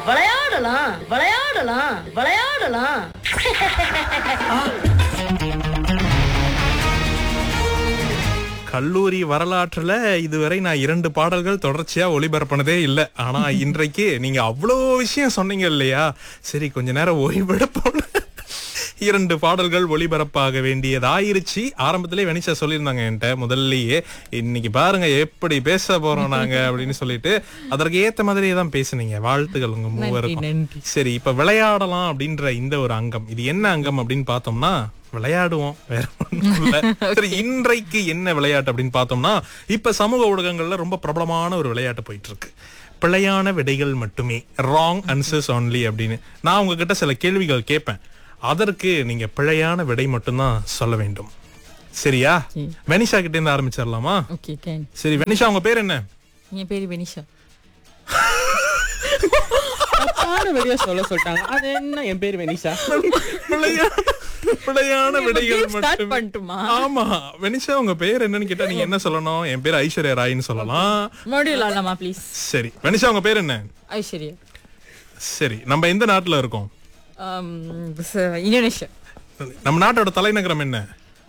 விளையாடலாம் விளையாடலாம் விளையாடலாம் கல்லூரி வரலாற்றுல இதுவரை நான் இரண்டு பாடல்கள் தொடர்ச்சியா ஒளிபரப்பினதே இல்லை ஆனா இன்றைக்கு நீங்க அவ்வளோ விஷயம் சொன்னீங்க இல்லையா சரி கொஞ்ச நேரம் ஓய்வெடுப்போம் இரண்டு பாடல்கள் ஒளிபரப்பாக வேண்டியதாயிருச்சு ஆரம்பத்திலே வெனிஷா சொல்லியிருந்தாங்க என்கிட்ட முதல்லயே இன்னைக்கு பாருங்க எப்படி பேச போறோம் நாங்க அப்படின்னு சொல்லிட்டு அதற்கு ஏத்த மாதிரியே தான் பேசுனீங்க வாழ்த்துக்கள் உங்க மூவருக்கும் நன்றி. சரி இப்ப விளையாடலாம் அப்படின்ற இந்த ஒரு அங்கம் இது என்ன அங்கம் அப்படின்னு பார்த்தோம்னா விளையாடுவோம் வேற ஒண்ணும் இல்ல. சரி இன்றைக்கு என்ன விளையாட்டு அப்படின்னு பார்த்தோம்னா இப்ப சமூக ஊடகங்கள்ல ரொம்ப பிரபலமான ஒரு விளையாட்டு போயிட்டு இருக்கு பிழையான விடைகள் மட்டுமே ராங் ஆன்சர்ஸ் only அப்படின்னு நான் உங்ககிட்ட சில கேள்விகள் கேட்பேன் அதற்கு நீங்க பிழையான விடை மட்டும்தான் சொல்ல வேண்டும் சரியா சரி. வெனிஷா கிட்ட இருந்து ஆரம்பிச்சிடலாமா ஓகே கேன் சரி வெனிஷா உங்க பேர் என்ன என் பேரு வெனிஷா தப்பான வழியா சொல்ல சொல்லிட்டாங்க அது என்ன என் பேர் வெனிஷா பிழையான பிழையான விடைகள் ஸ்டார்ட் மட்டுமே பண்ணட்டுமா ஆமா வெனிஷா உங்க பேர் என்னன்னு கேட்டா நீங்க என்ன சொல்லணும் என் பேர் ஐஸ்வர்யா ராய்னு சொல்லலாம் மறுபடியும் ஆடலாமா ப்ளீஸ் சரி வெனிஷா உங்க பேர் என்ன ஐஸ்வர்யா சரி நம்ம எந்த நாட்டுல இருக்கோம் Um, ச- இந்தோனேஷியா நம்ம நாட்டோட தலைநகரம் என்ன